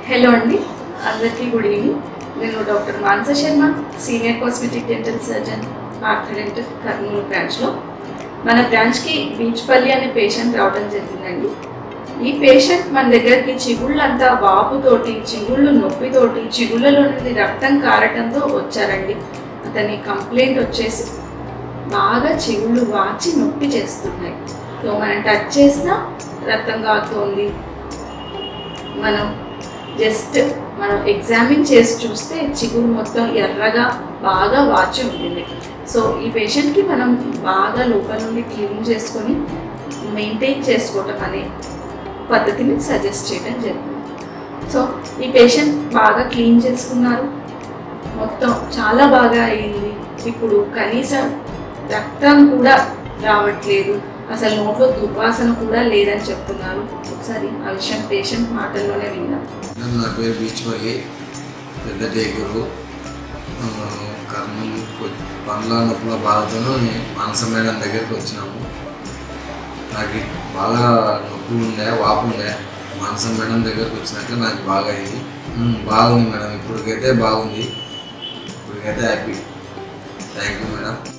hello అండి అందరికీ good evening నేను doctor Manasa Sharma senior cosmetic dental surgeon orthodontist Kurnool బ్రాంచ్లో మన బ్రాంచ్కి బీచ్పల్లి అనే పేషెంట్ రావడం జరిగిందండి ఈ పేషెంట్ మన దగ్గరికి చిగుళ్ళంతా వాపుతోటి చిగుళ్ళు నొప్పితోటి చిగుళ్ళలో నుండి రక్తం కారటంతో వచ్చారండి అతని కంప్లైంట్ వచ్చేసి బాగా చిగుళ్ళు వాచి నొప్పి చేస్తున్నాయి సో మనం టచ్ చేసినా రక్తం కారుతోంది మనం జస్ట్ మనం ఎగ్జామిన్ చేసి చూస్తే చిగురు మొత్తం ఎర్రగా బాగా వాచి ఉంటుంది సో ఈ పేషెంట్కి మనం బాగా లోపల నుండి క్లీన్ చేసుకొని మెయింటైన్ చేసుకోవటం అనే పద్ధతిని సజెస్ట్ చేయడం జరిగింది సో ఈ పేషెంట్ బాగా క్లీన్ చేసుకున్నారు మొత్తం చాలా బాగా అయింది ఇప్పుడు కనీసం రక్తం కూడా రావట్లేదు అసలు నోట్లో దుర్వాసన కూడా లేదని చెప్తున్నారు ఒకసారి ఆ విషయం పేషెంట్ మాటల్లోనే విందాం నేను నా పేరు బీచ్పల్లి పెద్ద టేకరు ఆ, కర్నూలు కొ- పండ్ల నొప్పుల బాధతో మానస మేడం దగ్గరికి వచ్చినాము నాకు బాగా నొప్పి ఉండే వాపు ఉండే మానస మేడం దగ్గరికి వచ్చినాక నాకు బాగా అయింది ఉమ్, బాగుంది మేడం ఇప్పటికైతే బాగుంది ఇప్పటికైతే హ్యాపీ థ్యాంక్ యూ మేడం